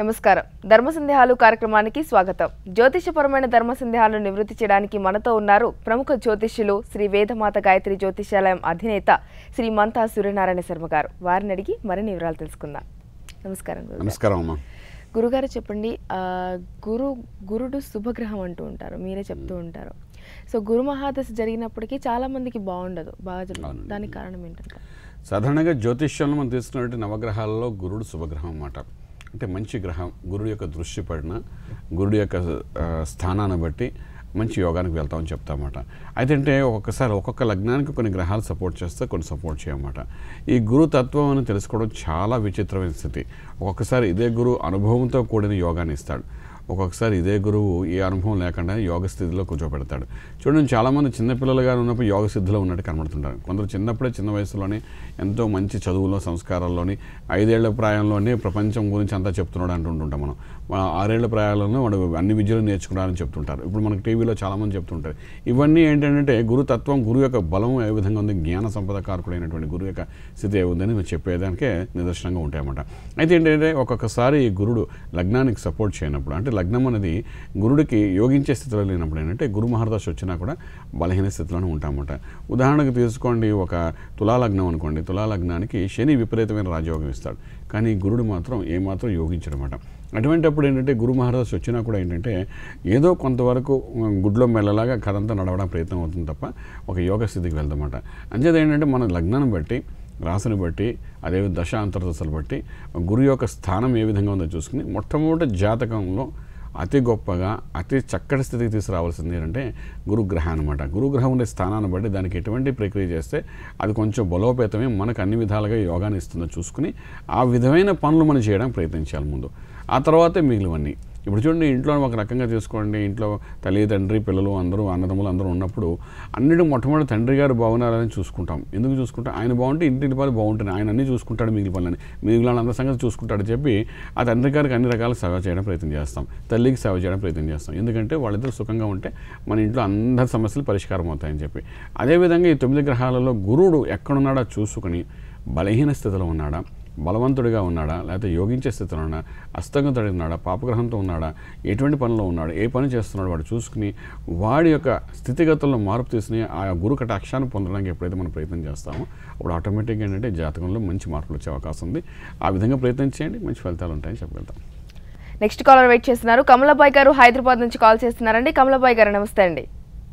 నమస్కారం ధర్మ సందేహాలు కార్యక్రమానికి స్వాగతం జ్యోతిషపరమైన ధర్మ సందేహాలను నివృత్తి చేయడానికి మనతో ఉన్నారు ప్రముఖ జ్యోతిష్యులు శ్రీ వేదమాత గాయత్రి జ్యోతిషాలయం అధినేత శ్రీ మంతా సూర్యనారాయణ శర్మ గారు వారిని అడిగి మరిన్ని వివరాలు తెలుసుకుందాం నమస్కారం గురుగారు. నమస్కారం అమ్మా గురుగారు చెప్పండి ఆ, గురు గురుడు శుభగ్రహం అంటూ ఉంటారు మీరే చెప్తూ ఉంటారు సో గురు మహాదశ జరిగినప్పటికీ చాలా మందికి బాగుండదు బాగా జరుగుతుంది దానికి కారణం ఏంటంటే సాధారణంగా జ్యోతిష్యంలో మనం తీసుకున్నట్టు నవగ్రహాలలో గురుడు శుభగ్రహం అన్నమాట అంటే మంచి గ్రహం గురుడు యొక్క దృష్టి పడిన గురుడు యొక్క ఆ, స్థానాన్ని బట్టి మంచి యోగానికి వెళ్తామని చెప్తామన్నమాట అయితే అంటే ఒక్కొక్కసారి ఒక్కొక్క లగ్నానికి కొన్ని గ్రహాలు సపోర్ట్ చేస్తే కొన్ని సపోర్ట్ చేయమాట ఈ గురు తత్వం అని తెలుసుకోవడం చాలా విచిత్రమైన స్థితి ఒక్కొక్కసారి ఇదే గురువు అనుభవంతో కూడిన యోగాన్ని ఇస్తాడు ఒక్కొక్కసారి ఇదే గురువు ఏ అనుభవం లేకుండా యోగ స్థితిలో కూర్చోబెడతాడు చూడండి చాలామంది చిన్నపిల్లలుగా ఉన్నప్పుడు యోగ స్థితిలో ఉన్నట్టు కనబడుతుంటారు కొందరు చిన్నప్పుడే చిన్న వయసులోనే ఎంతో మంచి చదువులో సంస్కారాల్లోని ఐదేళ్ల ప్రాయంలోనే ప్రపంచం గురించి అంతా చెప్తున్నాడు అంటుంటాం మనం మన ఆరేళ్ల ప్రాయాల్లోనే వాడు అన్ని విద్యలు నేర్చుకున్నారని చెప్తుంటారు ఇప్పుడు మనకి టీవీలో చాలామంది చెప్తుంటారు ఇవన్నీ ఏంటంటే గురుతత్వం గురువు యొక్క బలం ఏ విధంగా ఉంది జ్ఞాన సంపద కారకుడైనటువంటి గురువు యొక్క స్థితి ఏ ఉందని మేము చెప్పేదానికే నిదర్శనంగా ఉంటాయన్నమాట అయితే ఏంటంటే ఒక్కొక్కసారి ఈ గురుడు లగ్నానికి సపోర్ట్ చేయనప్పుడు అంటే లగ్నం అనేది గురుడికి యోగించే స్థితిలో లేనప్పుడు ఏంటంటే గురు మహర్దశ వచ్చినా కూడా బలహీన స్థితిలోనే ఉంటామన్నమాట ఉదాహరణకు తీసుకోండి ఒక తులా లగ్నం అనుకోండి తులా లగ్నానికి శని విపరీతమైన రాజయోగం ఇస్తాడు కానీ గురుడు మాత్రం ఏమాత్రం యోగించడమాట అటువంటిప్పుడు ఏంటంటే గురు మహారాజు వచ్చినా కూడా ఏంటంటే ఏదో కొంతవరకు ఉమ్, గుడ్లో మెల్లలాగా కథ అంతా నడవడం ప్రయత్నం అవుతుంది తప్ప ఒక యోగ స్థితికి వెళ్దామట అంచేది ఏంటంటే మన లగ్నాన్ని బట్టి రాశిని బట్టి అదే దశ అంతర్దశలు బట్టి గురు యొక్క స్థానం ఏ విధంగా ఉందో చూసుకుని మొట్టమొదటి జాతకంలో అతి గొప్పగా అతి చక్కటి స్థితికి తీసుకురావాల్సింది ఏంటంటే గురుగ్రహం అనమాట గురుగ్రహం ఉండే స్థానాన్ని బట్టి దానికి ఎటువంటి ప్రక్రియ చేస్తే అది కొంచెం బలోపేతమే మనకు అన్ని విధాలుగా యోగాన్ని ఇస్తుందో చూసుకుని ఆ విధమైన పనులు మనం చేయడానికి ప్రయత్నించాలి ముందు ఆ తర్వాతే మిగిలివన్నీ ఇప్పుడు చూడండి ఇంట్లో ఒక రకంగా తీసుకోండి ఇంట్లో తల్లి తండ్రి పిల్లలు అందరూ అన్నదమ్ములు అందరూ ఉన్నప్పుడు అన్నిటి మొట్టమొదటి తండ్రి గారు బాగున్నారని చూసుకుంటాం ఎందుకు చూసుకుంటాం ఆయన బాగుంటే ఇంటి పని బాగుంటుంది ఆయన అన్నీ చూసుకుంటాడు మిగిలిన పనులని మిగిలిన అందరి సంగతి చూసుకుంటాడు చెప్పి ఆ తండ్రి గారికి అన్ని రకాల సేవ చేయడం ప్రయత్నం చేస్తాం తల్లికి సేవ చేయడం ప్రయత్నం చేస్తాం ఎందుకంటే వాళ్ళిద్దరు సుఖంగా ఉంటే మన ఇంట్లో అందరి సమస్యలు పరిష్కారం అవుతాయని చెప్పి అదేవిధంగా ఈ తొమ్మిది గ్రహాలలో గురుడు ఎక్కడున్నాడో చూసుకుని బలహీన స్థితిలో ఉన్నాడా బలవంతుడిగా ఉన్నాడా లేకపోతే యోగించే స్థితిలో ఉన్నాడా అస్తగతుడి ఉన్నాడా పాపగ్రహంతో ఉన్నాడా ఎటువంటి పనిలో ఉన్నాడు ఏ పని చేస్తున్నాడు వాడు చూసుకుని వాడి యొక్క స్థితిగతుల్లో మార్పు తీసుకుని ఆ గురు కటాక్షాన్ని పొందడానికి ఎప్పుడైతే మనం ప్రయత్నం చేస్తామో అప్పుడు ఆటోమేటిక్గా ఏంటంటే జాతకంలో మంచి మార్పులు వచ్చే అవకాశం ఉంది ఆ విధంగా ప్రయత్నం చేయండి మంచి ఫలితాలు ఉంటాయని చెప్పగలుగుతాం నెక్స్ట్ కాలర్ వెయిట్ చేస్తున్నారు కమలాబాయ్ గారు హైదరాబాద్ నుంచి కాల్ చేస్తున్నారండి కమలాబాయ్ గారు నమస్తే అండి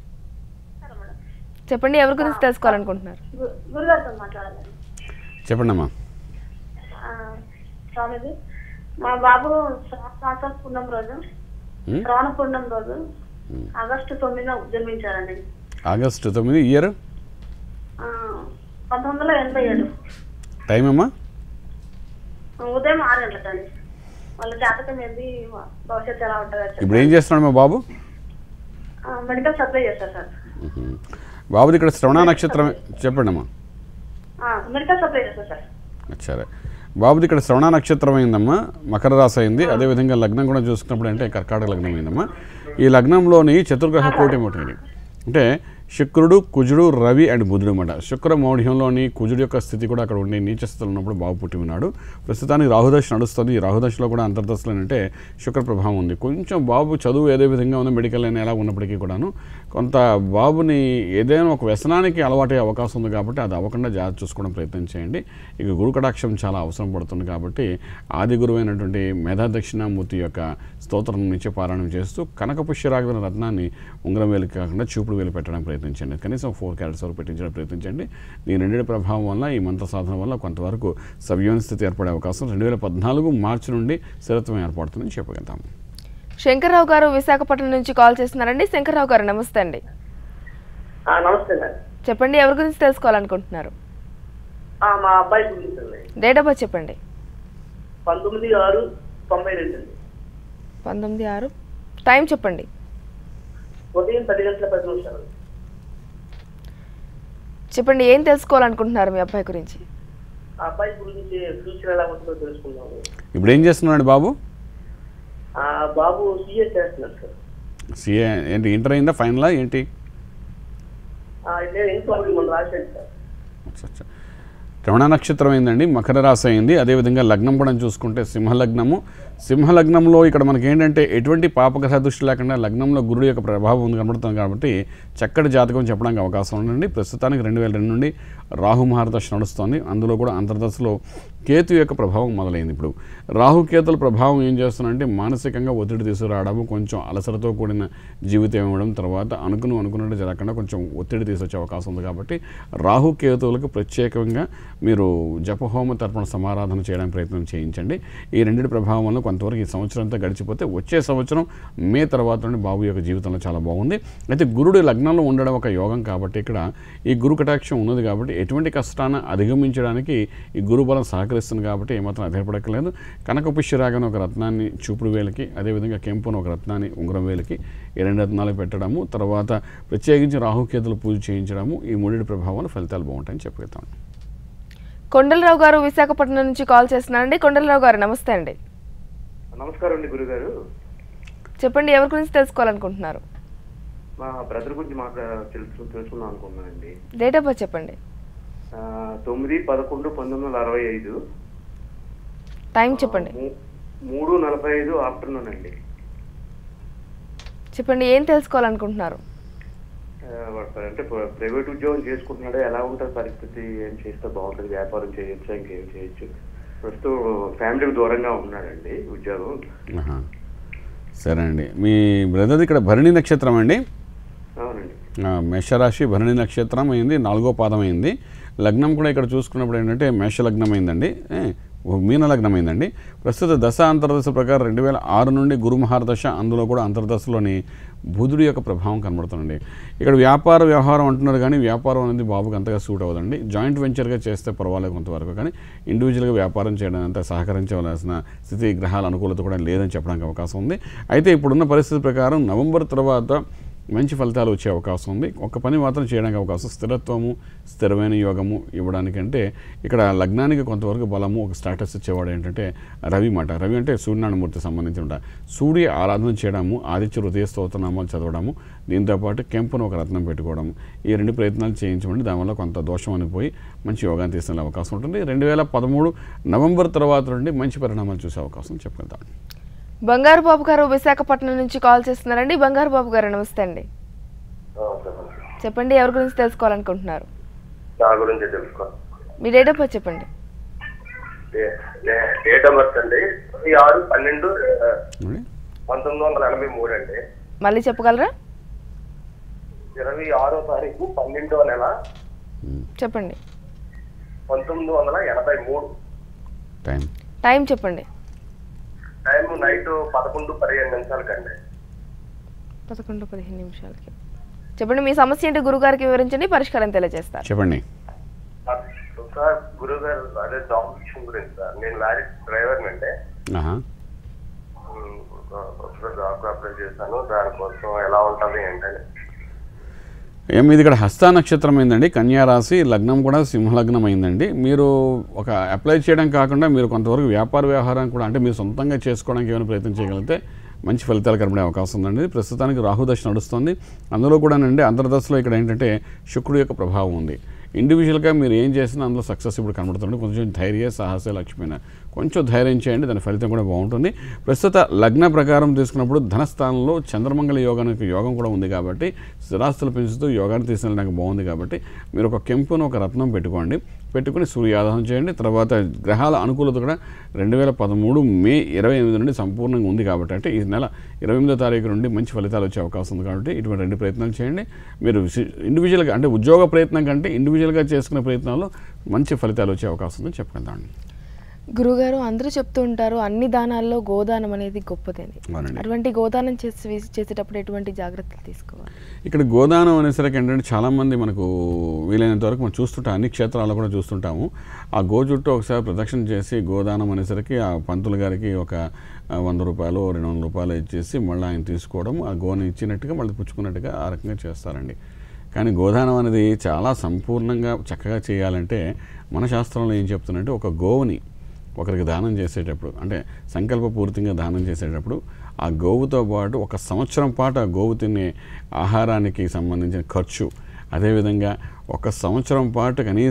చెప్పండి ఎవరి గురించి తెలుసుకోవాలనుకుంటున్నారు గు- గురుగారితో మాట్లాడాలి చెప్పండి అమ్మా ఆ, స్వామిజీ మా బాబు శ్రావణ పూర్ణం రోజు ఉం? శ్రావణ పూర్ణం రోజు ఆగస్టు తొమ్మిదిన జన్మించారండి ఆగస్టు తొమ్మిది ఇయర్ ఆ, పంతొమ్మిది వందల ఎనభై ఏడు టైం అమ్మా ఉదయం ఆరు గంటలకండి వాళ్ళ జాతకం ఏంది భవిష్యత్తు ఎలా ఉంటుందో చెప్పండి. ఇప్పుడు ఏం చేస్తున్నాడు మా బాబు ఆ, మెడికల్ సప్లై చేస్తారు సార్ ఉహు. బాబుది ఇక్కడ శ్రవణ నక్షత్రం చెప్పండి అమ్మా ఆ, మెడికల్ సప్లై చేస్తారు సార్ సరే బాబుది ఇక్కడ శ్రవణ నక్షత్రం అయిందమ్మా మకర రాశి అయింది అదేవిధంగా లగ్నం కూడా చూసుకున్నప్పుడు అంటే కర్కాటక లగ్నం అయిందమ్మా ఈ లగ్నంలోని చతుర్గ్రహ కోటి ఉంటుంది అంటే శుక్రుడు కుజుడు రవి అండ్ బుధుడు అనమాట శుక్ర మౌఢ్యంలోని కుజుడు యొక్క స్థితి కూడా అక్కడ ఉండి నీచ స్థితిలో ఉన్నప్పుడు బాబు పుట్టి ఉన్నాడు ప్రస్తుతానికి రాహుదశ నడుస్తుంది ఈ రాహుదశలో కూడా అంతర్దశలో అంటే శుక్ర ప్రభావం ఉంది కొంచెం బాబు చదువు ఏదే విధంగా ఉందో మెడికల్ అయినా ఎలా ఉన్నప్పటికీ కూడాను కొంత బాబుని ఏదైనా ఒక వ్యసనానికి అలవాటయ్యే అవకాశం ఉంది కాబట్టి అది అవ్వకుండా జాగ్రత్త చూసుకోవడం ప్రయత్నం చేయండి ఇక గురు కటాక్షం చాలా అవసరం పడుతుంది కాబట్టి ఆది గురువైనటువంటి మేధా దక్షిణామూర్తి యొక్క స్తోత్రం నుంచి పారాయణం చేస్తూ కనక పుష్యరాగన రత్నాన్ని ఉంగరం వేలు కాకుండా చూపుడు వేలు పెట్టడానికి ప్రయత్నించండి కనీసం ఫోర్ క్యారెట్స్ వరకు పెట్టించడానికి ప్రయత్నించండి దీని రెండింటి ప్రభావం వల్ల ఈ మంత్ర సాధన వల్ల కొంతవరకు సవ్యమైన స్థితి ఏర్పడే అవకాశం రెండు వేల పద్నాలుగు మార్చి నుండి స్థిరత్వం ఏర్పడుతుందని చెప్పగలుగుతాము శంకర్రావు గారు విశాఖపట్నం నుంచి కాల్ చేస్తున్నారండి శంకర్రావు గారు నమస్తే అండి ఆ, నమస్తే మేడం చెప్పండి ఎవరి గురించి తెలుసుకోవాలనుకుంటున్నారు ఆ, మా అబ్బాయి గురించి అండి డేట్ ఆఫ్ బర్త్ చెప్పండి పంతొమ్మిది ఆరు తొంభై రెండు అండి పంతొమ్మిది ఆరు టైం చెప్పండి ఉదయం పది గంటల పది నిమిషాలు చెప్పండి ఏం తెలుసుకోవాలనుకుంటున్నారు మీ అబ్బాయి గురించి ఆ అబ్బాయి గురించి ఫ్యూచర్ ఎలా ఉంటుందో తెలుసుకుందాము ఇప్పుడు ఏం చేస్తున్నాడు బాబు ఆ బాబు సీఏ చేస్తున్నాడు సార్ సిఏ ఏంటి ఇంటర్ అయిందా ఫైనలా ఏంటి ఆ, నేను ఇంట్లో మన రాశాను సార్ అచ్చా, అచ్చా. శ్రవణ నక్షత్రం అయిందండి మకర రాశి అయింది అదేవిధంగా లగ్నం కూడా చూసుకుంటే సింహలగ్నము సింహలగ్నంలో ఇక్కడ మనకి ఏంటంటే ఎటువంటి పాపగ్రహ దృష్టి లేకుండా లగ్నంలో గురుడు యొక్క ప్రభావం ఉంది కనబడుతుంది కాబట్టి చక్కటి జాతకం చెప్పడానికి అవకాశం ఉందండి ప్రస్తుతానికి రెండు వేల రెండు నుండి రాహు మహారదశ నడుస్తోంది అందులో కూడా అంతర్దశలో కేతు యొక్క ప్రభావం మొదలైంది ఇప్పుడు రాహు కేతుల ప్రభావం ఏం చేస్తుందంటే మానసికంగా ఒత్తిడి తీసుకురావడము కొంచెం అలసరతో కూడిన జీవితం ఇవ్వడం తర్వాత అనుకుని అనుకున్నట్టు జరగకుండా కొంచెం ఒత్తిడి తీసుకొచ్చే అవకాశం ఉంది కాబట్టి రాహు కేతువులకు ప్రత్యేకంగా మీరు జపహోమ తర్పణ సమారాధన చేయడానికి ప్రయత్నం చేయించండి ఈ రెండింటి ప్రభావం వల్ల కొంతవరకు ఈ సంవత్సరం అంతా గడిచిపోతే వచ్చే సంవత్సరం మే తర్వాత నుండి బాబు యొక్క జీవితంలో చాలా బాగుంది అయితే గురుడు లగ్నంలో ఉండడం ఒక యోగం కాబట్టి ఇక్కడ ఈ గురు కటాక్షం ఉన్నది కాబట్టి ఎటువంటి కష్టాన్ని అధిగమించడానికి ఈ గురు బలం సహకరిస్తుంది కాబట్టి ఏమాత్రం అధైర్పడక్కలేదు కనకపుష్యరాగని ఒక రత్నాన్ని చూపుడు వేలకి అదేవిధంగా కెంపును ఒక రత్నాన్ని ఉంగరం వేలకి ఈ రెండు రత్నాలు పెట్టడము తర్వాత ప్రత్యేకించి రాహుకేతులు పూజ చేయించడము ఈ మూడింటి ప్రభావం ఫలితాలు బాగుంటాయని చెప్పగలుగుతాను కొండలరావు గారు విశాఖపట్నం నుంచి కాల్ చేస్తున్నారండి కొండలరావు గారు నమస్తే అండి నమస్కారం అండి గురుగారు చెప్పండి ఎవరి గురించి తెలుసుకోవాలనుకుంటున్నారు మా బ్రదర్ గురించి మాకు తెలుసు తెలుసుకుందాం అనుకున్నానండి డేట్ ఆఫ్ బర్త్ చెప్పండి ఆ, తొమ్మిది పదకొండు పంతొమ్మిది వందల అరవై ఐదు టైం చెప్పండి మూ- మూడు నలభై ఐదు ఆఫ్టర్నూన్ అండి చెప్పండి ఏం తెలుసుకోవాలనుకుంటున్నారు ఆ, వాడు అంటే ప్ర- ప్రైవేట్ ఉద్యోగం చేసుకుంటున్నాడు ఎలా ఉంటుంది పరిస్థితి ఏం చేస్తే బాగుంటుంది వ్యాపారం చేయొచ్చా ఇంకేం చేయొచ్చు ప్రస్తుతం ఫ్యామిలీకి దూరంగా ఉన్నాడండి ఉద్యోగం ఆహా. సరే అండి మీ బ్రదర్ది ఇక్కడ భరణి నక్షత్రం అండి అవునండి ఆ, మేషరాశి భరణి నక్షత్రం అయింది నాలుగో పాదం అయింది లగ్నం కూడా ఇక్కడ చూసుకున్నప్పుడు ఏంటంటే మేష లగ్నం అయిందండి ఏ, ఓ మీన లగ్నం అయిందండి ప్రస్తుత దశ అంతర్దశ ప్రకారం రెండు వేల ఆరు నుండి గురు మహారదశ అందులో కూడా అంతర్దశలోని బుధుడి యొక్క ప్రభావం కనబడుతుందండి ఇక్కడ వ్యాపార వ్యవహారం అంటున్నారు కానీ వ్యాపారం అనేది బాబుకి అంతగా సూట్ అవ్వదండి జాయింట్ వెంచర్గా చేస్తే పర్వాలేదు కొంతవరకు కానీ ఇండివిజువల్గా వ్యాపారం చేయడం అంతా సహకరించవలసిన స్థితి గ్రహాల అనుకూలత కూడా లేదని చెప్పడానికి అవకాశం ఉంది అయితే ఇప్పుడున్న పరిస్థితి ప్రకారం నవంబర్ తర్వాత మంచి ఫలితాలు వచ్చే అవకాశం ఉంది ఒక పని మాత్రం చేయడానికి అవకాశం స్థిరత్వము స్థిరమైన యోగము ఇవ్వడానికంటే ఇక్కడ లగ్నానికి కొంతవరకు బలము ఒక స్టాటస్ ఇచ్చేవాడు ఏంటంటే రవి మాట రవి అంటే సూర్యనారాయణమూర్తి సంబంధించి ఉంటా సూర్య ఆరాధన చేయడము ఆదిత్య హృదయ స్తోత్రనామాలు చదవడము దీంతోపాటు కెంపును ఒక రత్నం పెట్టుకోవడము ఈ రెండు ప్రయత్నాలు చేయించమండి దానివల్ల కొంత దోషం అనిపోయి మంచి యోగాన్ని తీసుకునే అవకాశం ఉంటుంది రెండు వేల పదమూడు నవంబర్ తర్వాత నుండి మంచి పరిణామాలు చూసే అవకాశం చెప్పగలుగుతాం బంగారు బాబు గారు విశాఖపట్నం నుంచి కాల్ చేస్తున్నారండి బంగారు బాబు గారు నమస్తే అండి చెప్పండి ఎవరి గురించి తెలుసుకోవాలనుకుంటున్నారు నా గురించి తెలుసుకోండి మీ డేట్ ఆఫ్ బర్త్ చెప్పండి డేట్ ఆఫ్ బర్త్ అండి ఈ ఆరు పన్నెండు ఆ, ఏమండి? పంతొమ్మిది వందల ఎనభై మూడు అండి మళ్ళీ చెప్పగలరా ఇరవై ఆరో తారీఖు పన్నెండో నెల చెప్పండి పంతొమ్మిది వందల ఎనభై మూడు టైం టైం చెప్పండి టైం నైట్ పదకొండు పదిహేను నిమిషాలకండి పదకొండు పదిహేను నిమిషాలకి చెప్పండి మీ సమస్య ఏంటి గురుగారికి వివరించండి పరిష్కారం తెలియజేస్తారు చెప్పండి సార్ గురువు గారు అదే జాబ్ విషయం గురించి సార్ నేను లారీ డ్రైవర్ అండి ఆహా జాబ్ అప్లై చేశాను దానికోసం ఎలా ఉంటుంది ఏంటని ఏం ఇది ఇక్కడ హస్త నక్షత్రం అయిందండి కన్యా రాశి లగ్నం కూడా సింహలగ్నం అయిందండి మీరు ఒక అప్లై చేయడం కాకుండా మీరు కొంతవరకు వ్యాపార వ్యవహారం కూడా అంటే మీరు సొంతంగా చేసుకోవడానికి ఏమైనా ప్రయత్నం చేయగలిగితే మంచి ఫలితాలు కనబడే అవకాశం ఉందండి ప్రస్తుతానికి రాహుదశ నడుస్తుంది అందులో కూడానండి అంతర్దశలో ఇక్కడ ఏంటంటే శుక్రుడు యొక్క ప్రభావం ఉంది ఇండివిజువల్గా మీరు ఏం చేసినా అందులో సక్సెస్ ఇప్పుడు కనబడుతుంది కొంచెం ధైర్య సాహస లక్ష్మైన కొంచెం ధైర్యం చేయండి దాని ఫలితం కూడా బాగుంటుంది ప్రస్తుత లగ్న ప్రకారం తీసుకున్నప్పుడు ధనస్థానంలో చంద్రమంగళ యోగానికి యోగం కూడా ఉంది కాబట్టి స్థిరాస్తులు పెంచుతూ యోగాన్ని తీసుకెళ్ళడానికి బాగుంది కాబట్టి మీరు ఒక కెంపును ఒక రత్నం పెట్టుకోండి పెట్టుకుని సూర్యాధానం చేయండి తర్వాత గ్రహాల అనుకూలత కూడా రెండు వేల పదమూడు మే ఇరవై ఎనిమిది నుండి సంపూర్ణంగా ఉంది కాబట్టి అంటే ఈ నెల ఇరవై ఎనిమిదో తారీఖు నుండి మంచి ఫలితాలు వచ్చే అవకాశం ఉంది కాబట్టి ఇటువంటి రెండు ప్రయత్నాలు చేయండి మీరు సి- ఇండివిజువల్గా అంటే ఉద్యోగ ప్రయత్నం కంటే ఇండివిజువల్గా చేసుకునే ప్రయత్నాల్లో మంచి ఫలితాలు వచ్చే అవకాశం ఉందని చెప్పుకుందామండి గురుగారు అందరూ చెప్తూ ఉంటారు అన్ని దానాల్లో గోదానం అనేది గొప్పదని అవునండి అటువంటి గోదానం చేసి చేసేటప్పుడు ఎటువంటి జాగ్రత్తలు తీసుకోవాలి ఇక్కడ గోదానం అనేసరికి ఏంటంటే చాలామంది మనకు వీలైనంత వరకు మనం చూస్తుంటాం అన్ని క్షేత్రాల్లో కూడా చూస్తుంటాము ఆ గో చుట్టూ ఒకసారి ప్రదక్షిణ చేసి గోదానం అనేసరికి ఆ పంతులు గారికి ఒక ఆ, వంద రూపాయలు రెండు వందల రూపాయలు ఇచ్చేసి మళ్ళీ ఆయన తీసుకోవడం ఆ గోని ఇచ్చినట్టుగా మళ్ళీ పుచ్చుకున్నట్టుగా ఆ రకంగా చేస్తారండి కానీ గోదానం అనేది చాలా సంపూర్ణంగా చక్కగా చేయాలంటే మన శాస్త్రంలో ఏం చెప్తుందంటే ఒక గోవుని ఒకరికి దానం చేసేటప్పుడు అంటే సంకల్పపూర్తిగా దానం చేసేటప్పుడు ఆ గోవుతో పాటు ఒక సంవత్సరం పాటు ఆ గోవు తినే ఆహారానికి సంబంధించిన ఖర్చు అదేవిధంగా ఒక సంవత్సరం పాటు కనీసం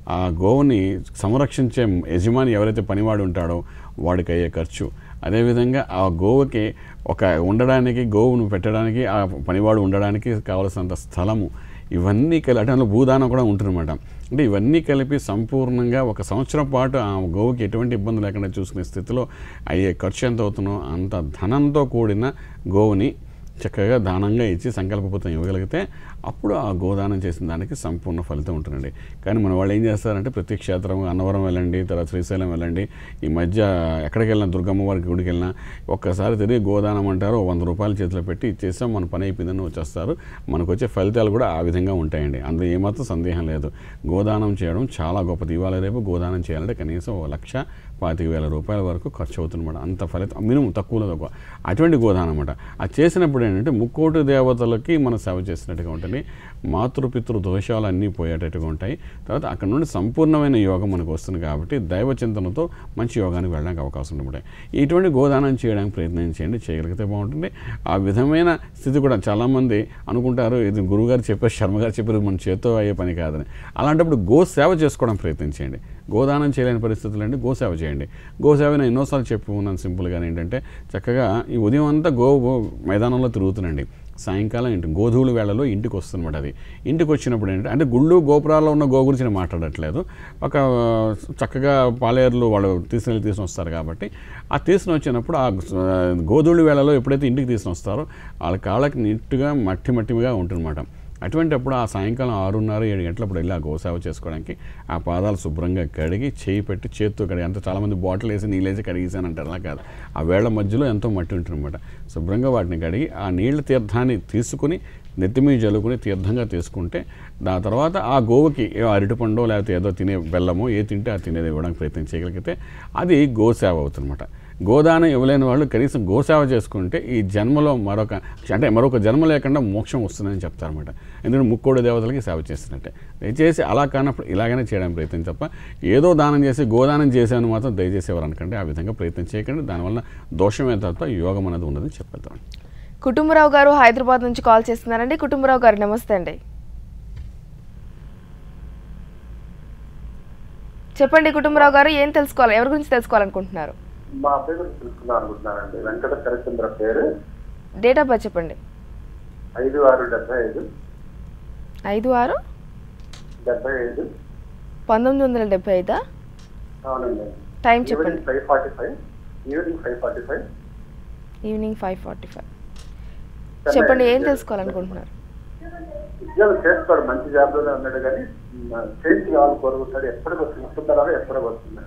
ఆ గోవుని సంరక్షించే యజమాని ఎవరైతే పనివాడు ఉంటాడో వాడికి అయ్యే ఖర్చు అదేవిధంగా ఆ గోవుకి ఒక ఉండడానికి గోవును పెట్టడానికి ఆ పనివాడు ఉండడానికి కావలసినంత స్థలము ఇవన్నీ కలిపి అంటే అందులో భూదానం కూడా ఉంటుందన్నమాట అంటే ఇవన్నీ కలిపి సంపూర్ణంగా ఒక సంవత్సరం పాటు ఆ గోవుకి ఎటువంటి ఇబ్బంది లేకుండా చూసుకునే స్థితిలో అయ్యే ఖర్చు ఎంత అవుతుందో అంత ధనంతో కూడిన గోవుని చక్కగా దానంగా ఇచ్చి సంకల్పపూతం ఇవ్వగలిగితే అప్పుడు ఆ గోదానం చేసిన దానికి సంపూర్ణ ఫలితం ఉంటుందండి కానీ మన వాళ్ళు ఏం చేస్తారంటే ప్రతి క్షేత్రం అన్నవరం వెళ్ళండి తర్వాత శ్రీశైలం వెళ్ళండి ఈ మధ్య ఎక్కడికి వెళ్ళినా దుర్గమ్మ వారికి గుడికి వెళ్ళినా ఒక్కసారి తిరిగి గోదానం అంటారు ఓ వంద రూపాయలు చేతిలో పెట్టి ఇచ్చేస్తాం మన పని అయిపోయిందని వచ్చేస్తారు మనకు వచ్చే ఫలితాలు కూడా ఆ విధంగా ఉంటాయండి అందులో ఏమాత్రం సందేహం లేదు గోదానం చేయడం చాలా గొప్పది ఇవాళ రేపు గోదానం చేయాలంటే కనీసం ఓ లక్ష పాతిక వేల రూపాయల వరకు ఖర్చు అవుతుందన్నమాట అంత ఫలితం మినిమం తక్కువలో తక్కువ అటువంటి గోదానం అనమాట అది చేసినప్పుడు ఏంటంటే ముక్కోటి దేవతలకి మనం సేవ చేసినట్టుగా ఉంటుంది మాతృపితృ దోషాలు అన్నీ పోయేటట్టుగా ఉంటాయి తర్వాత అక్కడ నుండి సంపూర్ణమైన యోగం మనకు వస్తుంది కాబట్టి దైవ చింతనతో మంచి యోగానికి వెళ్ళడానికి అవకాశం ఉంటుంది ఇటువంటి గోదానం చేయడానికి ప్రయత్నం చేయండి చేయగలిగితే బాగుంటుంది ఆ విధమైన స్థితి కూడా చాలామంది అనుకుంటారు ఇది గురువుగారు చెప్పారు శర్మగారు చెప్పారు మన చేత్తో అయ్యే పని కాదని అలాంటప్పుడు గో సేవ చేసుకోవడం ప్రయత్నించండి గోదానం చేయలేని పరిస్థితులు అండి గోసేవ చేయండి గోసేవ నేను ఎన్నోసార్లు చెప్పుకున్నాను సింపుల్గానే ఏంటంటే చక్కగా ఈ ఉదయం అంతా గో గో మైదానంలో తిరుగుతుండండి సాయంకాలం ఇంటి గోధువుల వేళలో ఇంటికి వస్తుందన్నమాట అది ఇంటికి వచ్చినప్పుడు ఏంటంటే అంటే గుళ్ళు గోపురాల్లో ఉన్న గో గురించి నేను మాట్లాడట్లేదు ఒక చక్కగా పాలేరులు వాళ్ళు తీసుకెళ్ళి తీసుకుని వస్తారు కాబట్టి ఆ తీసుకుని వచ్చినప్పుడు ఆ గోధువుల వేళలో ఎప్పుడైతే ఇంటికి తీసుకుని వస్తారో వాళ్ళ కాళ్ళకి నీట్గా మట్టి మట్టిగా ఉంటుందన్నమాట అటువంటిప్పుడు ఆ సాయంకాలం ఆరున్నర ఏడు గంటలప్పుడు వెళ్ళి ఆ గోసేవ చేసుకోవడానికి ఆ పాదాలు శుభ్రంగా కడిగి చేయి పెట్టి చేత్తో కడిగి అంత చాలామంది బాటిల్ వేసి నీళ్ళేసి కడిగేసాను అంటారు అలా కాదు ఆ వేళ్ల మధ్యలో ఎంతో మట్టి ఉంటుందన్నమాట శుభ్రంగా వాటిని కడిగి ఆ నీళ్ళ తీర్థాన్ని తీసుకుని నెత్తి మీద జల్లుకుని తీర్థంగా తీసుకుంటే దాని తర్వాత ఆ గోవుకి ఏ అరటిపండో లేకపోతే ఏదో తినే బెల్లమో ఏ తింటే అది తినేది ఇవ్వడానికి ప్రయత్నం చేయగలిగితే అది గోసేవ అవుతుందన్నమాట గోదానం ఇవ్వలేని వాళ్ళు కనీసం గోసేవ చేసుకుంటే ఈ జన్మలో మరొక అంటే మరొక జన్మ లేకుండా మోక్షం వస్తుందని చెప్తారన్నమాట ఎందుకంటే ముక్కోడు దేవతలకి సేవ చేస్తున్నట్టే దయచేసి అలా కానప్పుడు ఇలాగనే చేయడానికి ప్రయత్నం తప్ప ఏదో దానం చేసి గోదానం చేశాను మాత్రం దయచేసి ఎవరు అనకండి ఆ విధంగా ప్రయత్నం చేయకండి దానివల్ల దోషమే తప్ప యోగం అనేది ఉండదని చెప్పేద్దాం కుటుంబరావు గారు హైదరాబాద్ నుంచి కాల్ చేస్తున్నారండి కుటుంబరావు గారు నమస్తే అండి చెప్పండి కుటుంబరావు గారు ఏం తెలుసుకోవాలి ఎవరి గురించి తెలుసుకోవాలనుకుంటున్నారు మా అబ్బాయి గురించి తెలుసుకుందాం అనుకుంటున్నానండి వెంకట శరచంద్ర పేరు డేట్ ఆఫ్ బర్త్ చెప్పండి ఐదు ఆరు డెబ్బై ఐదు ఐదు ఆరు డెబ్బై ఐదు పంతొమ్మిది వందల డెబ్బై ఐదా అవునండి టైం చెప్పండి evening five forty five evening five forty five evening five forty five చెప్పండి ఏం తెలుసుకోవాలనుకుంటున్నారు ఉద్యోగం చేస్తాడు మంచి జాబ్ లోనే ఉన్నాడు కానీ చేంజ్ కావాలి కోరుకుంటాడు ఎప్పటికి వస్తుంది వస్తుంటారో ఎప్పటికి వస్తుంది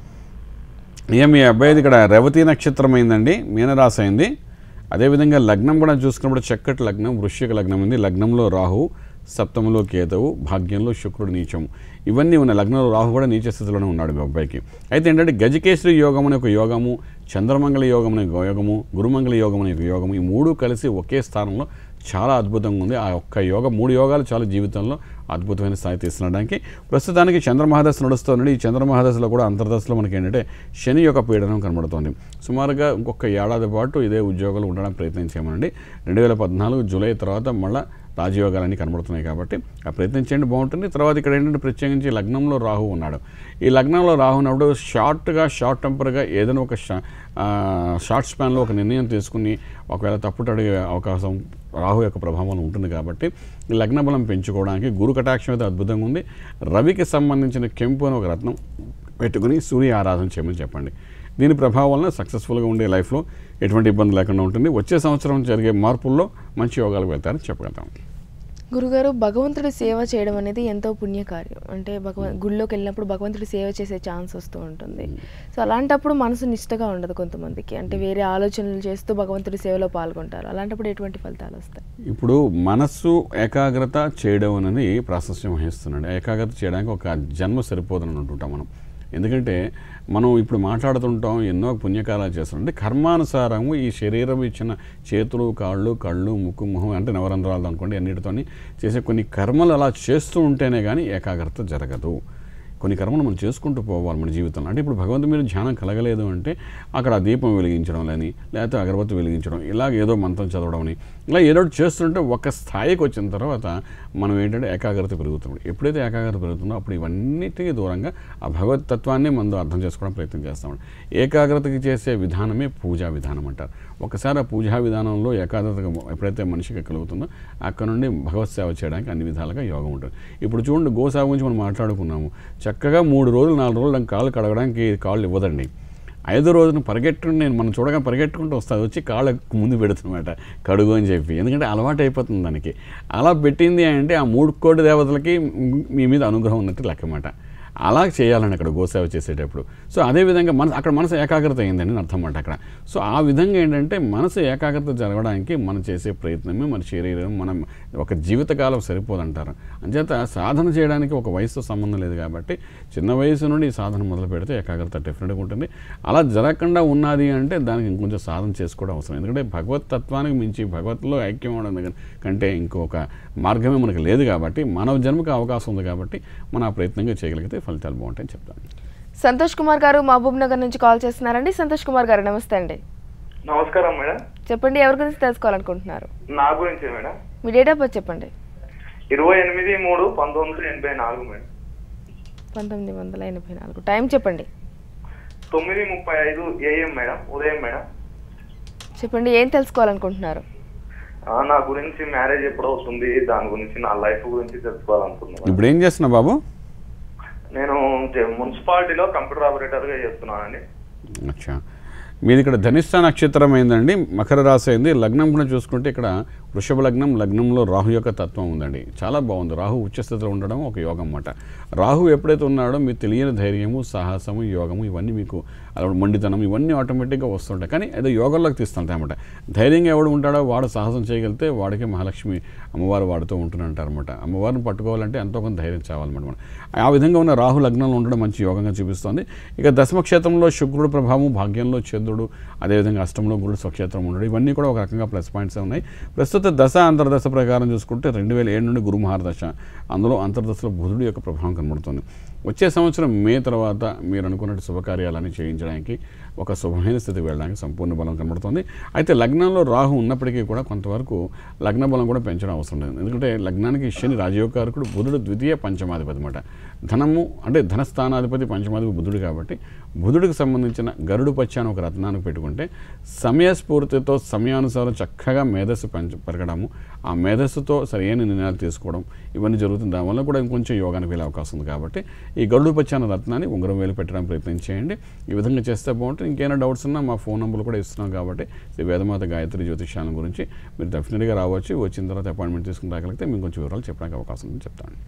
ఇక మీ అబ్బాయిది ఇక్కడ రేవతి నక్షత్రం అయిందండి మీనరాశి అయింది అదేవిధంగా లగ్నం కూడా చూసుకున్నప్పుడు చక్కటి లగ్నం వృశ్చిక లగ్నం ఉంది లగ్నంలో రాహు సప్తములో కేతువు భాగ్యంలో శుక్రుడు నీచం ఇవన్నీ ఉన్నాయి లగ్నంలో రాహు కూడా నీచ స్థితిలోనే ఉన్నాడు మీ అబ్బాయికి అయితే ఏంటంటే గజకేశ్వరి యోగం అనే ఒక యోగము చంద్రమంగళ యోగం అనే ఒక యోగము గురుమంగళ యోగం అనే ఒక యోగము ఈ మూడు కలిసి ఒకే స్థానంలో చాలా అద్భుతంగా ఉంది ఆ ఒక్క యోగ మూడు యోగాలు చాలా జీవితంలో అద్భుతమైన స్థాయి తీసుకురావడానికి ప్రస్తుతానికి చంద్రమహాదశ నడుస్తుంది ఈ చంద్రమహాదశలో కూడా అంతర్దశలో మనకి ఏంటంటే శని యొక్క పీడనం కనబడుతోంది సుమారుగా ఇంకొక ఏడాది పాటు ఇదే ఉద్యోగాలు ఉండడానికి ప్రయత్నం చేయమనండి రెండు వేల పద్నాలుగు జూలై తర్వాత మళ్ళీ రాజయోగాలన్నీ కనబడుతున్నాయి కాబట్టి ఆ ప్రయత్నం చేయండి బాగుంటుంది తర్వాత ఇక్కడ ఏంటంటే ప్రత్యేకించి లగ్నంలో రాహు ఉన్నాడు ఈ లగ్నంలో రాహు ఉన్నప్పుడు షార్ట్గా షార్ట్ టెంపర్గా ఏదైనా ఒక షా- ఆ, షార్ట్ స్పాన్లో ఒక నిర్ణయం తీసుకుని ఒకవేళ తప్పుట అడిగే అవకాశం రాహు యొక్క ప్రభావం ఉంటుంది కాబట్టి ఈ లగ్న బలం పెంచుకోవడానికి గురు కటాక్షం అయితే అద్భుతంగా ఉంది రవికి సంబంధించిన కెంపు అని ఒక రత్నం పెట్టుకుని సూర్య ఆరాధన చేయమని చెప్పండి దీని ప్రభావం వలన సక్సెస్ఫుల్గా ఉండే లైఫ్లో ఎటువంటి ఇబ్బంది లేకుండా ఉంటుంది వచ్చే సంవత్సరం జరిగే మార్పుల్లో మంచి యోగాలకు వెళ్తారని చెప్పగలుగుతాం గురుగారు భగవంతుడి సేవ చేయడం అనేది ఎంతో పుణ్యకార్యం అంటే భగవ గుళ్ళోకి వెళ్ళినప్పుడు భగవంతుడి సేవ చేసే ఛాన్స్ వస్తూ ఉంటుంది సో అలాంటప్పుడు మనసు నిష్టగా ఉండదు కొంతమందికి అంటే వేరే ఆలోచనలు చేస్తూ భగవంతుడి సేవలో పాల్గొంటారు అలాంటప్పుడు ఎటువంటి ఫలితాలు వస్తాయి ఇప్పుడు మనస్సు ఏకాగ్రత చేయడం అనేది ప్రాశస్యం వహిస్తున్నాడు ఏకాగ్రత చేయడానికి ఒక జన్మ సరిపోదని అంటుంటాం మనం ఎందుకంటే మనం ఇప్పుడు మాట్లాడుతుంటాం ఎన్నో పుణ్యకాలాలు చేస్తున్నాం అంటే కర్మానుసారము ఈ శరీరం ఇచ్చిన చేతులు కాళ్ళు కళ్ళు ముక్కు మొహం అంటే నవరంధ్రాలు అనుకోండి అన్నిటితోని చేసే కొన్ని కర్మలు అలా చేస్తూ ఉంటేనే కానీ ఏకాగ్రత జరగదు కొన్ని కర్మలు మనం చేసుకుంటూ పోవాలి మన జీవితంలో అంటే ఇప్పుడు భగవంతు మీరు ధ్యానం కలగలేదు అంటే అక్కడ ఆ దీపం వెలిగించడం లేని లేకపోతే అగరబత్తి వెలిగించడం ఇలాగ ఏదో మంత్రం చదవడం అని ఇలా ఏదో ఒకటి చేస్తుంటే ఒక స్థాయికి వచ్చిన తర్వాత మనం ఏంటంటే ఏకాగ్రత పెరుగుతుంది ఎప్పుడైతే ఏకాగ్రత పెరుగుతుందో అప్పుడు ఇవన్నిటికీ దూరంగా ఆ భగవతత్వాన్ని మనం అర్థం చేసుకోవడం ప్రయత్నం చేస్తామండి ఏకాగ్రతకి చేసే విధానమే పూజా విధానం అంటారు ఒకసారి ఆ పూజా విధానంలో ఏకాగ్రత ఎప్పుడైతే మనిషికి కలుగుతుందో అక్కడ నుండి భగవత్ సేవ చేయడానికి అన్ని విధాలుగా యోగం ఉంటుంది ఇప్పుడు చూడండి గోసేవ గురించి మనం మాట్లాడుకున్నాము చక్కగా మూడు రోజులు నాలుగు రోజులు దానికి కాళ్ళు కడగడానికి కాళ్ళు ఇవ్వదండి ఐదో రోజున పరిగెట్టు నేను మనం చూడగా పరిగెట్టుకుంటూ వస్తుంది వచ్చి కాళ్ళ ముందు పెడుతున్నమాట కడుగు అని చెప్పి ఎందుకంటే అలవాటు అయిపోతుంది దానికి అలా పెట్టింది అంటే ఆ మూడు కోటి దేవతలకి మీ మీద అనుగ్రహం ఉన్నట్టు లెక్కమాట అలా చేయాలని అక్కడ గోసేవ చేసేటప్పుడు సో అదేవిధంగా మన అక్కడ మనసు ఏకాగ్రత అయిందని అర్థం అన్నమాట అక్కడ సో ఆ విధంగా ఏంటంటే మనసు ఏకాగ్రత జరగడానికి మనం చేసే ప్రయత్నమే మన శరీరం మనం ఒక జీవితకాలం సరిపోదంటారు అంచేత సాధన చేయడానికి ఒక వయసుతో సంబంధం లేదు కాబట్టి చిన్న వయసు నుండి ఈ సాధన మొదలు పెడితే ఏకాగ్రత డెఫినెట్గా ఉంటుంది అలా జరగకుండా ఉన్నది అంటే దానికి ఇంకొంచెం సాధన చేసుకోవడం అవసరం ఎందుకంటే భగవత్ తత్వానికి మించి భగవత్లో ఐక్యం అవడం కంటే ఇంకొక మార్గమే మనకు లేదు కాబట్టి మానవ జన్మకు అవకాశం ఉంది కాబట్టి మనం ఆ ప్రయత్నంగా చేయగలిగితే ఫలితాలు బాగుంటాయని చెప్తాను సంతోష్ కుమార్ గారు మహబూబ్ నగర్ నుంచి కాల్ చేస్తున్నారండి సంతోష్ కుమార్ గారు నమస్తే అండి నమస్కారం మేడం చెప్పండి ఎవరి గురించి తెలుసుకోవాలనుకుంటున్నారు నా గురించే మేడం మీ డేట్ ఆఫ్ బర్త్ చెప్పండి ఇరవై ఎనిమిది మూడు పంతొమ్మిది వందల ఎనభై నాలుగు మేడం పంతొమ్మిది వందల ఎనభై నాలుగు టైం చెప్పండి తొమ్మిది ముప్పై ఐదు ఏఎం మేడం ఉదయం మేడం చెప్పండి ఏం తెలుసుకోవాలనుకుంటున్నారు ఆ, నా గురించి మ్యారేజ్ ఎప్పుడు అవుతుంది దాని గురించి నా లైఫ్ గురించి తెలుసుకోవాలనుకున్నాను ఇప్పుడు ఏం చేస్తున్నావు బాబు నేను జ- మున్సిపాలిటీలో కంప్యూటర్ ఆపరేటర్ గా చేస్తున్నానండి అచ్చా మీది ఇక్కడ ధనిష్ట నక్షత్రం అయిందండి మకర రాశి అయింది లగ్నం కూడా చూసుకుంటే ఇక్కడ వృషభ లగ్నం లగ్నంలో రాహు యొక్క తత్వం ఉందండి చాలా బాగుంది రాహు ఉచ్చస్థితిలో ఉండడం ఒక యోగం అన్నమాట రాహు ఎప్పుడైతే ఉన్నాడో మీకు తెలియని ధైర్యము సాహసము యోగము ఇవన్నీ మీకు అలా మొండితనం ఇవన్నీ ఆటోమేటిక్గా వస్తుంటాయి కానీ ఏదో యోగంలోకి తీస్తుంటాయి అన్నమాట ధైర్యంగా ఎవడు ఉంటాడో వాడు సాహసం చేయగలిగితే వాడికి మహాలక్ష్మి అమ్మవారు వాడుతూ ఉంటుంటారు అనమాట అమ్మవారిని పట్టుకోవాలంటే ఎంతో కొంత ధైర్యం చావాలన్నమాట మనం ఆ విధంగా ఉన్న రాహు లగ్నంలో ఉండడం మంచి యోగంగా చూపిస్తుంది ఇక దశమ క్షేత్రంలో శుక్రుడు ప్రభావం భాగ్యంలో చంద్రుడు అదేవిధంగా అష్టంలో గురుడు స్వక్షేత్రం ఉండడం ఇవన్నీ కూడా ఒక రకంగా ప్లస్ పాయింట్స్ ఉన్నాయి ప్రస్తుత దశ అంతర్దశ ప్రకారం చూసుకుంటే రెండు వేల ఏడు నుండి గురు మహారదశ అందులో అంతర్దశలో బుధుడు యొక్క ప్రభావం కనబడుతుంది వచ్చే సంవత్సరం మే తర్వాత మీరు అనుకున్నట్టు శుభకార్యాలన్నీ చేయించడానికి ఒక శుభమైన స్థితికి వెళ్ళడానికి సంపూర్ణ బలం కనబడుతుంది అయితే లగ్నంలో రాహు ఉన్నప్పటికీ కూడా కొంతవరకు లగ్న బలం కూడా పెంచడం అవసరం లేదు ఎందుకంటే లగ్నానికి శని రాజయోగకారకుడు బుధుడు ద్వితీయ పంచమాధిపతి అనమాట ధనము అంటే ధనస్థానాధిపతి పంచమాధిపతి బుధుడు కాబట్టి బుధుడికి సంబంధించిన గరుడు పచ్చ అని ఒక రత్నానికి పెట్టుకుంటే సమయస్ఫూర్తితో సమయానుసారం చక్కగా మేధస్సు పెంచ పెరగడము ఆ మేధస్సుతో సరైన నిర్ణయాలు తీసుకోవడం ఇవన్నీ జరుగుతుంది దానివల్ల కూడా ఇంకొంచెం యోగానికి వెళ్ళే అవకాశం ఉంది కాబట్టి ఈ గరుడు పచ్చ అనే రత్నాన్ని ఉంగరం వేలు పెట్టడానికి ప్రయత్నం చేయండి ఈ విధంగా చేస్తే బాగుంటుంది ఇంకేమైనా డౌట్స్ ఉన్నా మా ఫోన్ నెంబర్ కూడా ఇస్తున్నాం కాబట్టి శ్రీ వేదమాత గాయత్రి జ్యోతిష్యాల గురించి మీరు డెఫినెట్గా రావచ్చు వచ్చిన తర్వాత అపాయింట్మెంట్ తీసుకుని రాగలిగితే మీకు కొంచెం వివరాలు చెప్పడానికి అవకాశం ఉందని చెప్తాను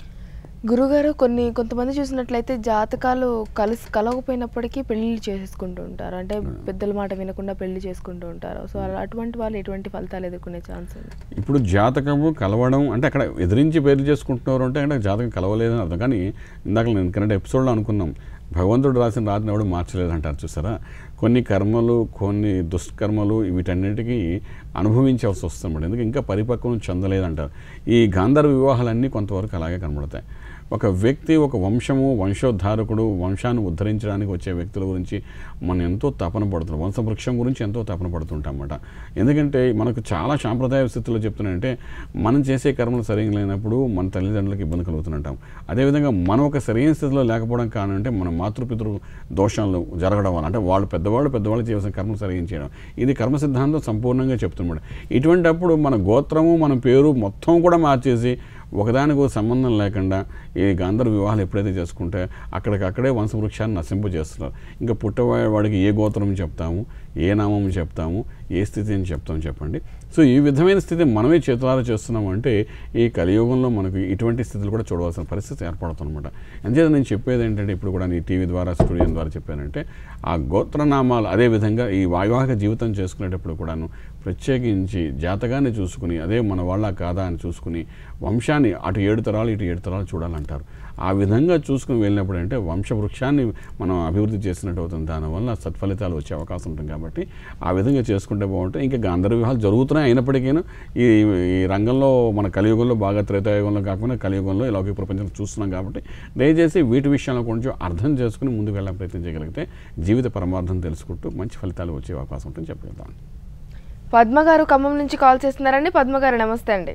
గురుగారు కొన్ని కొంతమంది చూసినట్లయితే జాతకాలు కలిసి కలవకపోయినప్పటికీ పెళ్లి చేసుకుంటూ ఉంటారు అంటే పెద్దల మాట వినకుండా పెళ్లి చేసుకుంటూ ఉంటారు సో అలా అటువంటి వాళ్ళు ఎటువంటి ఫలితాలు ఎదుర్కొనే ఛాన్స్ ఉంది ఇప్పుడు జాతకము కలవడం అంటే అక్కడ ఎదిరించి పేర్లు చేసుకుంటున్నారు అంటే అంటే జాతకం కలవలేదని అర్థం కానీ ఇందాక నేను కరెంట్ ఎపిసోడ్లో అనుకున్నాం భగవంతుడు రాసిన రాత్రిని ఎవడు మార్చలేదు అంటారు చూసారా కొన్ని కర్మలు కొన్ని దుష్కర్మలు వీటన్నిటికీ అనుభవించాల్సి వస్తుంది ఎందుకు ఇంకా పరిపక్వం చెందలేదంటారు ఈ గాంధర్వ వివాహాలన్నీ కొంతవరకు అలాగే కనబడతాయి ఒక వ్యక్తి ఒక వంశము వంశోద్ధారకుడు వంశాన్ని ఉద్ధరించడానికి వచ్చే వ్యక్తుల గురించి మనం ఎంతో తపన పడుతున్నాం వంశవృక్షం గురించి ఎంతో తపన పడుతుంటాం అన్నమాట ఎందుకంటే మనకు చాలా సాంప్రదాయ స్థితిలో చెప్తున్నాయంటే మనం చేసే కర్మలు సరిగ్గా లేనప్పుడు మన తల్లిదండ్రులకు ఇబ్బంది కలుగుతుంటాం అదేవిధంగా మనం ఒక సరైన స్థితిలో లేకపోవడం కారణం అంటే మన మాతృపితృ దోషాలు జరగడం వల్ల అంటే వాళ్ళు పెద్దవాళ్ళు పెద్దవాళ్ళు చేయాల్సిన కర్మలు సరిగ్గా చేయడం ఇది కర్మ సిద్ధాంతం సంపూర్ణంగా చెప్తున్నాడు ఇటువంటి అప్పుడు మన గోత్రము మన పేరు మొత్తం కూడా మార్చేసి ఒకదానికి ఒక సంబంధం లేకుండా ఈ గాంధర్వ వివాహాలు ఎప్పుడైతే చేసుకుంటే అక్కడికక్కడే వంశవృక్షాన్ని నశింపజేస్తున్నారు ఇంకా పుట్టవాడికి ఏ గోత్రం చెప్తాము ఏ నామం చెప్తాము ఏ స్థితి అని చెప్తాము చెప్పండి సో ఈ విధమైన స్థితి మనమే చేతులారా చేస్తున్నాం అంటే ఈ కలియుగంలో మనకు ఇటువంటి స్థితులు కూడా చూడవలసిన పరిస్థితి ఏర్పడుతుందన్నమాట అంతేత నేను చెప్పేది ఏంటంటే ఇప్పుడు కూడా నీ టీవీ ద్వారా స్టూడియో ద్వారా చెప్పానంటే ఆ గోత్రనామాలు అదేవిధంగా ఈ వైవాహిక జీవితం చేసుకునేటప్పుడు కూడాను ప్రత్యేకించి జాతకాన్ని చూసుకుని అదే మన వాళ్ళ కాదా అని చూసుకుని వంశాన్ని అటు ఏడు తరాలు ఇటు ఏడు తరాలు చూడాలంటారు ఆ విధంగా చూసుకుని వెళ్ళినప్పుడు అంటే వంశవృక్షాన్ని మనం అభివృద్ధి చేసినట్టు అవుతుంది దానివల్ల సత్ఫలితాలు వచ్చే అవకాశం ఉంటుంది కాబట్టి కాబట్టి ఆ విధంగా చేసుకుంటే బాగుంటుంది ఇంకా గంధర్వ వివాహాలు జరుగుతున్నాయి అయినప్పటికీ ఈ ఈ రంగంలో మన కలియుగంలో బాగా త్రేతాయుగంలో కాకుండా కలియుగంలో లౌకిక ప్రపంచంలో చూస్తున్నాం కాబట్టి దయచేసి వీటి విషయంలో కొంచెం అర్థం చేసుకుని ముందుకు వెళ్ళే ప్రయత్నం చేయగలిగితే జీవిత పరమార్థం తెలుసుకుంటూ మంచి ఫలితాలు వచ్చే అవకాశం ఉంటుందని చెప్పగలుగుతాం పద్మ గారు ఖమ్మం నుంచి కాల్ చేస్తున్నారండి పద్మ గారు నమస్తే అండి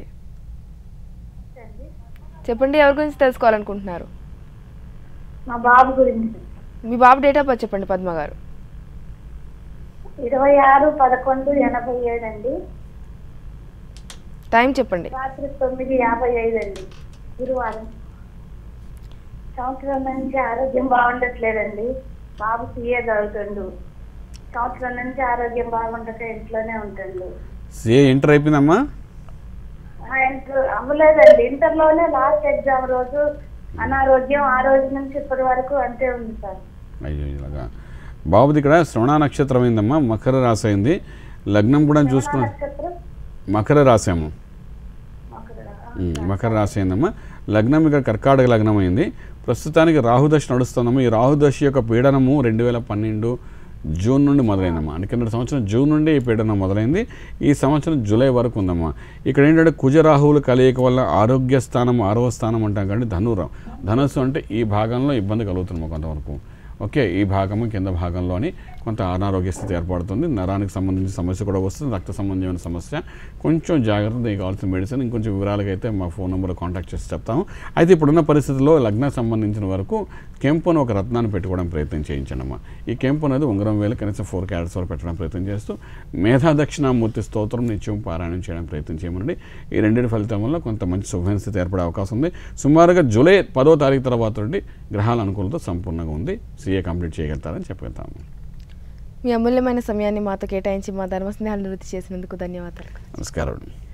చెప్పండి ఎవరి గురించి తెలుసుకోవాలనుకుంటున్నారు మా బాబు గురించి మీ బాబు డేట్ ఆఫ్ బర్త్ చెప్పండి పద్మ గారు ఇరవై ఆరు పదకొండు ఎనభై ఏడు అండి టైం చెప్పండి రాత్రి తొమ్మిది యాభై ఐదు అండి గురువారం సంవత్సరం నుంచి ఆరోగ్యం బాగుండట్లేదండి బాబు సీఏ చదువుతుండు సంవత్సరం నుంచి ఆరోగ్యం బాగుండక ఇంట్లోనే ఉంటుండు సిఏ ఇంటర్ అయిపోయిందమ్మా ఆ, ఇంటర్ అవ్వలేదండి ఇంటర్లోనే లాస్ట్ ఎగ్జామ్ రోజు అనారోగ్యం ఆ రోజు నుంచి ఇప్పటి వరకు అంతే ఉంది సార్ అయ్యో ఇలాగా బాబుది ఇక్కడ శ్రవణ నక్షత్రం అయిందమ్మా మకర రాశి అయింది లగ్నం కూడా చూసుకున్నాం నక్షత్రం మకర రాశాము ఉమ్, మకర రాశి అయిందమ్మా లగ్నం ఇక్కడ కర్కాటక లగ్నం అయింది ప్రస్తుతానికి రాహుదశ నడుస్తుందమ్మా ఈ రాహుదశ యొక్క పీడనము రెండు వేల పన్నెండు జూన్ నుండి మొదలైందమ్మా అంటే కింద సంవత్సరం జూన్ నుండి ఈ పీడనం మొదలైంది ఈ సంవత్సరం జూలై వరకు ఉందమ్మా ఇక్కడ ఏంటంటే కుజరాహువుల కలయిక వల్ల ఆరోగ్య స్థానం ఆరవ స్థానం అంటాం కానీ ధనురం ధనుస్సు అంటే ఈ భాగంలో ఇబ్బంది కలుగుతుంది కొంతవరకు ఓకే ఈ భాగము కింద భాగంలోని కొంత అనారోగ్య స్థితి ఏర్పడుతుంది నరానికి సంబంధించిన సమస్య కూడా వస్తుంది రక్త సంబంధమైన సమస్య కొంచెం జాగ్రత్త దీనికి కావాల్సిన మెడిసిన్ ఇంకొంచెం వివరాలకి అయితే మా ఫోన్ నెంబర్ కాంటాక్ట్ చేసి చెప్తాము అయితే ఇప్పుడున్న పరిస్థితుల్లో లగ్నం సంబంధించిన వరకు కెంపు అని ఒక రత్నాన్ని పెట్టుకోవడం ప్రయత్నం చేయించండి అమ్మా ఈ కెంపు అనేది ఉంగరం వేలు కనీసం ఫోర్ క్యారెట్స్ వరకు పెట్టడం ప్రయత్నం చేస్తూ మేధా దక్షిణామూర్తి స్తోత్రం నిత్యం పారాయణం చేయడం ప్రయత్నం చేయమనండి ఈ రెండింటి ఫలితం వల్ల కొంత మంచి శుభమైన స్థితి ఏర్పడే అవకాశం ఉంది సుమారుగా జూలై పదో తారీఖు తర్వాత నుండి గ్రహాల అనుకూలత సంపూర్ణంగా ఉంది సీఏ కంప్లీట్ చేయగలుగుతారని చెప్పగలుగుతాము మీ అమూల్యమైన సమయాన్ని మాతో కేటాయించి మా ధర్మ స్నేహాలు నివృత్తి చేసినందుకు ధన్యవాదాలు నమస్కారం